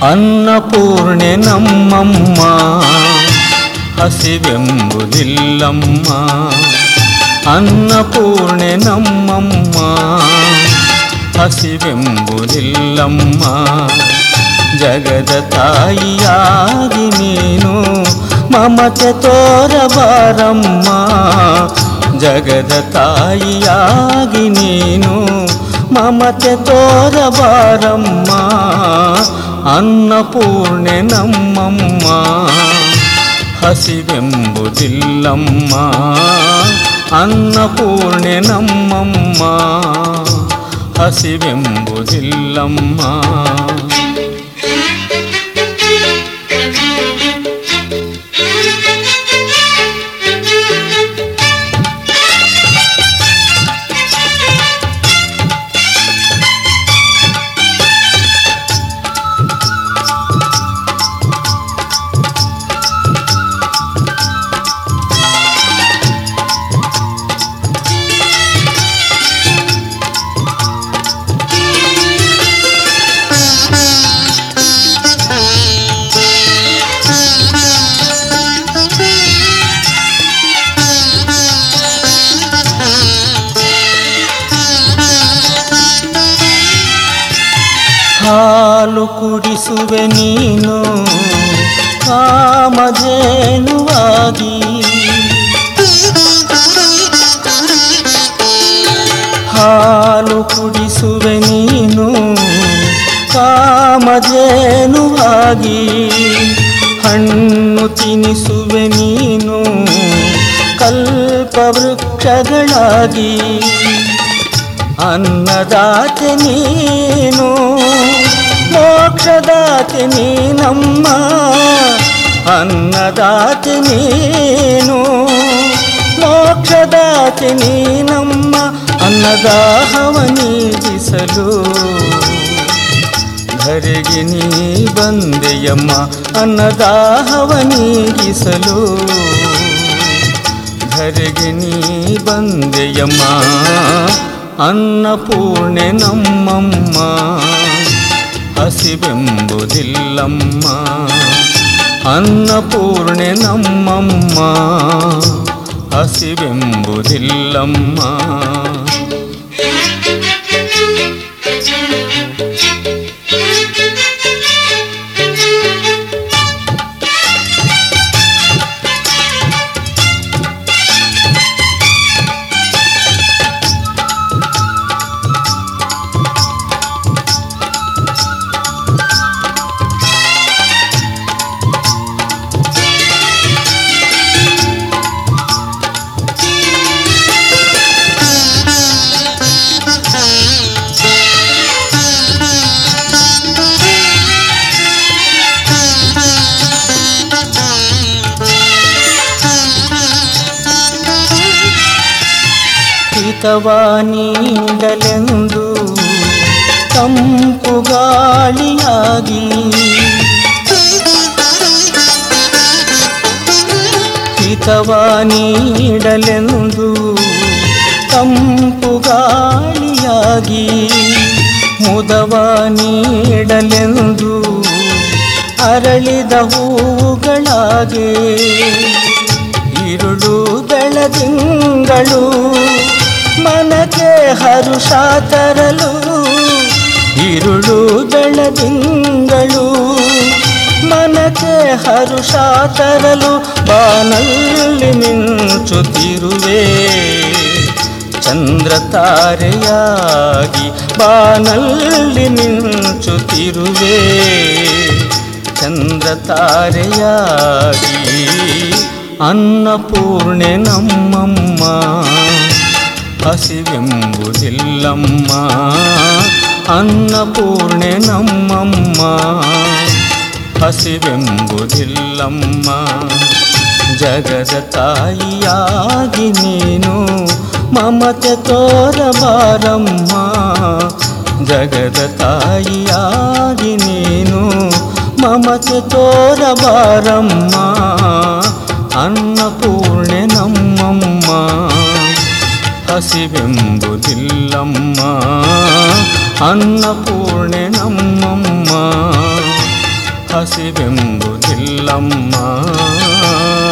ಅನ್ನಪೂರ್ಣೆ ನಮ್ಮಮ್ಮ ಹಸಿವೆಂಬುದಿಲ್ಲಮ್ಮ ಅನ್ನಪೂರ್ಣೆ ನಮ್ಮಮ್ಮ ಹಸಿವೆಂಬುದಿಲ್ಲಮ್ಮ ಜಗದ ತಾಯಿಯಾಗಿ ನೀನು ಮಮತೆ ತೋರಬಾರಮ್ಮ ಜಗದ ತಾಯಿಯಾಗಿ ನೀನು ಮಮತೆ ತೋರಬಾರಮ್ಮ ಅನ್ನಪೂರ್ಣೆ ನಮ್ಮಮ್ಮ ಹಸಿವೆಂಬುದಿಲ್ಲಮ್ಮ ಅನ್ನಪೂರ್ಣೆ ನಮ್ಮಮ್ಮ ಹಸಿವೆಂಬುದಿಲ್ಲಮ್ಮ ಹಾಲು ಕುಡಿಸುವೆ ನೀನು ಕಾಮಧೇನುವಾಗಿ ಹಾಲು ಕುಡಿಸುವೆ ನೀನು ಕಾಮಧೇನುವಾಗಿ ಹಣ್ಣು ತಿನಿಸುವೆ ನೀನು ಕಲ್ಪವೃಕ್ಷಗಳಾಗಿ ಅನ್ನದಾತೆ ನೀನು ಮೋಕ್ಷದಾತೆ ನೀನಮ್ಮ ಅನ್ನದಾತೆ ನೀನು ಮೋಕ್ಷದಾತೆ ನೀನಮ್ಮ ಅನ್ನದಾಹವ ನೀಗಿಸಲು ಧರೆಗೆ ನೀ ಬಂದೆಯಮ್ಮ ಅನ್ನದಾಹವ ನೀಗಿಸಲು ಧರೆಗೆ ನೀ ಬಂದೆಯಮ್ಮ ಅನ್ನಪೂರ್ಣೆ ನಮ್ಮಮ್ಮ ಹಸಿವೆಂಬುದಿಲ್ಲಮ್ಮ ಅನ್ನಪೂರ್ಣೆ ನಮ್ಮಮ್ಮ ಹಸಿವೆಂಬುದಿಲ್ಲಮ್ಮ ಹಿತವ ನೀಡಲೆಂದು ತಂಪು ಗಾಳಿಯಾಗಿ ಹಿತವ ನೀಡಲೆಂದು ತಂಪು ಗಾಳಿಯಾಗಿ ಮುದವ ನೀಡಲೆಂದು ಅರಳಿದ ಹೂವುಗಳಾಗಿ ഇരുളു ಬೆಳದಿಂಗಳು ಮನಕ್ಕೆ ಹರುಷ ತರಲು ഇരുಳು ಬೆಳದಿಂಗಳು ಮನಕ್ಕೆ ಹರುಷ ತರಲು ಬಾನಲ್ಲಿ ಮಿಂಚುತ್ತಿರುವೆ ಚಂದ್ರ ತಾರೆಯಾಗಿ ಬಾನಲ್ಲಿ ಮಿಂಚುತ್ತಿರುವೆ ಚಂದ್ರ ತಾರೆಯಾಗಿ ಅನ್ನಪೂರ್ಣೆ ನಮ್ಮಮ್ಮ ಹಸಿವೆಂಬುದಿಲ್ಲಮ್ಮ ಅನ್ನಪೂರ್ಣೆ ನಮ್ಮಮ್ಮ ಹಸಿವೆಂಬುದಿಲ್ಲಮ್ಮ ಜಗದ ತಾಯಿಯಾಗಿ ನೀನು ಮಮತೆ ತೋರಬಾರಮ್ಮ ಜಗದ ತಾಯಿಯಾಗಿ ನೀನು ಮಮತೆ ತೋರಬಾರಮ್ಮ ಅನ್ನಪೂರ್ಣೆ ನಮ್ಮಮ್ಮ ಹಸಿವೆಂಬುದಿಲ್ಲಮ್ಮ ಅನ್ನಪೂರ್ಣೆ ನಮ್ಮಮ್ಮ ಹಸಿವೆಂಬುದಿಲ್ಲಮ್ಮ